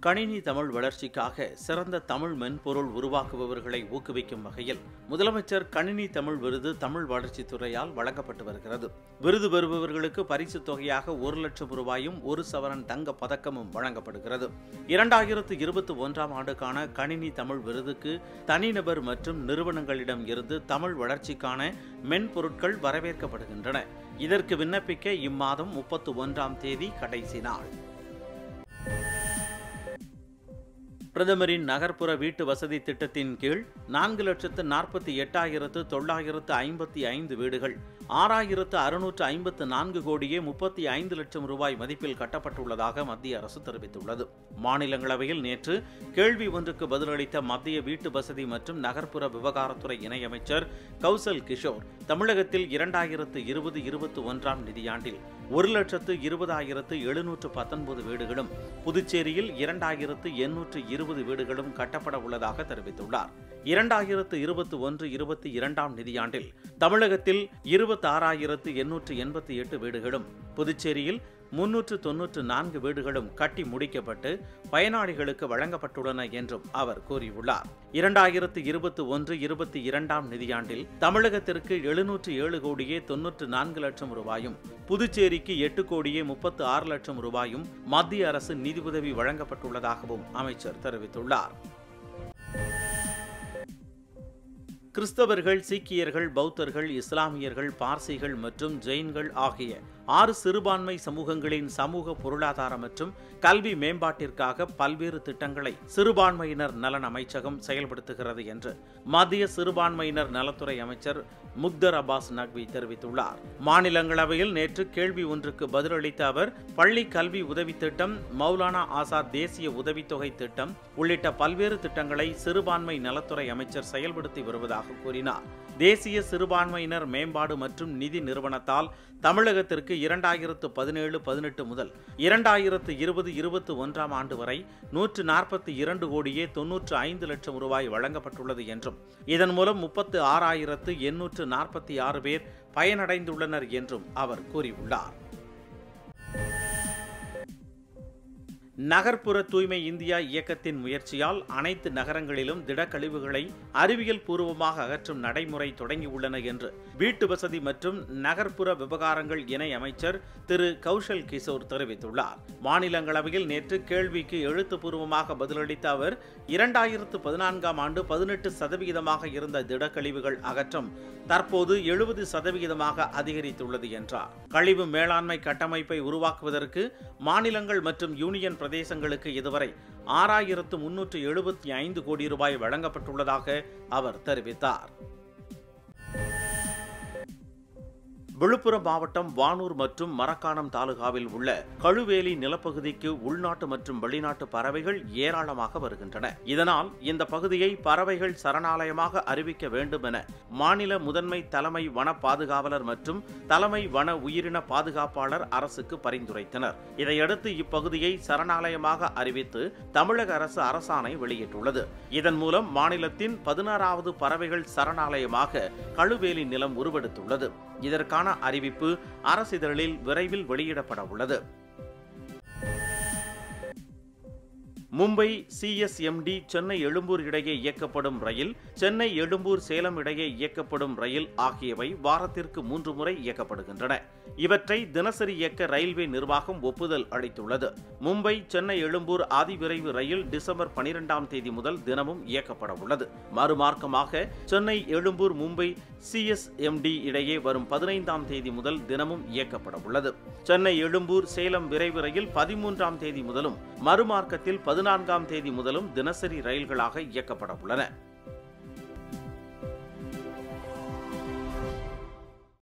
கணினி தமிழ் வளர்ச்சிக்காக சிறந்த தமிழ் மென்பொருள் உருவாக்குபவர்களை ஊக்குவிக்கும் வகையில் முதலமைச்சர் கணினி தமிழ் விருது தமிழ் வளர்ச்சித் துறையால் வழங்கப்பட்டு வருகிறது விருது பெறுபவர்களுக்கு பரிசுத் தொகையாக ஒரு லட்சம் ரூபாயும் ஒரு சவரன் தங்க பதக்கமும் வழங்கப்படுகிறது இரண்டாயிரத்து இருபத்தி ஒன்றாம் ஆண்டுக்கான கணினி தமிழ் விருதுக்கு தனிநபர் மற்றும் நிறுவனங்களிடம் இருந்து தமிழ் வளர்ச்சிக்கான மென்பொருட்கள் வரவேற்கப்படுகின்றன இதற்கு விண்ணப்பிக்க இம்மாதம் முப்பத்து ஒன்றாம் தேதி கடைசி நாள் பிரதமரின் நகர்ப்புற வீட்டு வசதி திட்டத்தின் கீழ் நான்கு லட்சத்து நாற்பத்தி எட்டாயிரத்து தொள்ளாயிரத்து ஐம்பத்தி ஐந்து வீடுகள் ஆறாயிரத்து அறுநூற்று ஐம்பத்து நான்கு கோடியே முப்பத்தி ஐந்து லட்சம் ரூபாய் மதிப்பில் கட்டப்பட்டுள்ளதாக மத்திய அரசு தெரிவித்துள்ளது மாநிலங்களவையில் நேற்று கேள்வி ஒன்றுக்கு பதிலளித்த மத்திய வீட்டு வசதி மற்றும் நகர்ப்புற விவகாரத்துறை இணையமைச்சர் கௌசல் கிஷோர் தமிழகத்தில் இரண்டாயிரத்து இருபது இருபத்தி ஒன்றாம் நிதியாண்டில் ஒரு லட்சத்து இருபதாயிரத்து எழுநூற்று பத்தொன்பது வீடுகளும் புதுச்சேரியில் இரண்டாயிரத்து எண்ணூற்று இருபது வீடுகளும் கட்டப்பட உள்ளதாக தெரிவித்துள்ளார் இரண்டாயிரத்து இருபத்தி ஒன்று இருபத்தி இரண்டாம் நிதியாண்டில் தமிழகத்தில் இருபத்தி ஆறாயிரத்து எண்ணூற்று எண்பத்தி எட்டு வீடுகளும் புதுச்சேரியில் முன்னூற்று தொன்னூற்று நான்கு வீடுகளும் கட்டி முடிக்கப்பட்டு பயனாளிகளுக்கு வழங்கப்பட்டுள்ளன என்றும் அவர் கூறியுள்ளார் இரண்டாயிரத்து இருபத்தி ஒன்று இருபத்தி இரண்டாம் நிதியாண்டில் தமிழகத்திற்கு எழுநூற்று ஏழு கோடியே தொன்னூற்று நான்கு லட்சம் ரூபாயும் புதுச்சேரிக்கு எட்டு கோடியே முப்பத்து ஆறு லட்சம் ரூபாயும் மத்திய அரசு நிதியுதவி வழங்கப்பட்டுள்ளதாகவும் அமைச்சர் தெரிவித்துள்ளார் கிறிஸ்தவர்கள் சீக்கியர்கள் பௌத்தர்கள் இஸ்லாமியர்கள் பார்சிகள் மற்றும் ஜெயின்கள் ஆகிய ஆறு சிறுபான்மை சமூகங்களின் சமூக பொருளாதார மற்றும் கல்வி மேம்பாட்டிற்காக பல்வேறு திட்டங்களை சிறுபான்மையினர் நலன் அமைச்சகம் செயல்படுத்துகிறது என்று மத்திய சிறுபான்மையினர் நலத்துறை அமைச்சர் முக்தர் அப்பாஸ் நக்வி தெரிவித்துள்ளார் மாநிலங்களவையில் நேற்று கேள்வி ஒன்றுக்கு பதிலளித்த அவர் பள்ளி கல்வி உதவி திட்டம் மௌலானா ஆசாத் தேசிய உதவித்தொகை திட்டம் உள்ளிட்ட பல்வேறு திட்டங்களை சிறுபான்மை நலத்துறை அமைச்சர் செயல்படுத்தி வருவதாக கூறினார் தேசிய சிறுபான்மையினர் மேம்பாடு மற்றும் நிதி நிறுவனத்தால் தமிழகத்திற்கு இரண்டாயிரத்து பதினேழு பதினெட்டு முதல் இரண்டாயிரத்து இருபது இருபத்தி ஒன்றாம் ஆண்டு வரை நூற்று நாற்பத்தி இரண்டு கோடியே தொன்னூற்று ஐந்து லட்சம் ரூபாய் வழங்கப்பட்டுள்ளது என்றும் இதன் மூலம் முப்பத்து ஆறாயிரத்து எண்ணூற்று நாற்பத்தி ஆறு பேர் பயனடைந்துள்ளனர் என்றும் அவர் கூறியுள்ளார் நகர்ப்புற தூய்மை இந்தியா இயக்கத்தின் முயற்சியால் அனைத்து நகரங்களிலும் திடக்கழிவுகளை அறிவியல் பூர்வமாக அகற்றும் நடைமுறை தொடங்கியுள்ளன என்று வீட்டு வசதி மற்றும் நகர்ப்புற விவகாரங்கள் இணை அமைச்சர் திரு கௌஷல் கிஷோர் தெரிவித்துள்ளார் மாநிலங்களவையில் நேற்று கேள்விக்கு எழுத்துப்பூர்வமாக பதிலளித்த அவர் இரண்டாயிரத்து பதினான்காம் ஆண்டு பதினெட்டு சதவிகிதமாக இருந்த திடக்கழிவுகள் அகற்றம் தற்போது எழுபது சதவிகிதமாக அதிகரித்துள்ளது என்றார் கழிவு மேலாண்மை கட்டமைப்பை உருவாக்குவதற்கு மாநிலங்கள் மற்றும் யூனியன் பிரதேசங்களுக்கு இதுவரை ஆறாயிரத்து முன்னூற்று எழுபத்தி ஐந்து கோடி ரூபாய் வழங்கப்பட்டுள்ளதாக அவர் தெரிவித்தார் விழுப்புரம் மாவட்டம் வானூர் மற்றும் மரக்காணம் தாலுகாவில் உள்ள கழுவேலி நிலப்பகுதிக்கு உள்நாட்டு மற்றும் வெளிநாட்டு பறவைகள் ஏராளமாக வருகின்றன இதனால் இந்த பகுதியை பறவைகள் சரணாலயமாக அறிவிக்க வேண்டும் என மாநில முதன்மை தலைமை வன பாதுகாவலர் மற்றும் தலைமை வன உயிரின பாதுகாப்பாளர் அரசுக்கு பரிந்துரைத்தனர் இதையடுத்து இப்பகுதியை சரணாலயமாக அறிவித்து தமிழக அரசு அரசாணை வெளியிட்டுள்ளது இதன் மூலம் மாநிலத்தின் பதினாறாவது பறவைகள் சரணாலயமாக கழுவேலி நிலம் உருவெடுத்துள்ளது இதற்கான அறிவிப்பு அரசிதழில் விரைவில் வெளியிடப்பட உள்ளது மும்பை சிஎஸ்எம்டி சென்னை எழும்பூர் இடையே இயக்கப்படும் ரயில் சென்னை எழும்பூர் சேலம் இடையே இயக்கப்படும் ரயில் ஆகியவை வாரத்திற்கு மூன்று முறை இயக்கப்படுகின்றன இவற்றை தினசரி இயக்க ரயில்வே நிர்வாகம் ஒப்புதல் அளித்துள்ளது மும்பை சென்னை எழும்பூர் அதிவிரைவு ரயில் டிசம்பர் பனிரெண்டாம் தேதி முதல் தினமும் இயக்கப்பட உள்ளது மறுமார்க்கமாக சென்னை எழும்பூர் மும்பை சிஎஸ்எம்டி இடையே வரும் பதினைந்தாம் தேதி முதல் தினமும் இயக்கப்பட உள்ளது சென்னை எழும்பூர் சேலம் விரைவு ரயில் பதிமூன்றாம் தேதி முதலும் மறுமார்க்கத்தில் பதினான்காம் தேதி முதலும் தினசரி ரயில்களாக இயக்கப்பட உள்ளன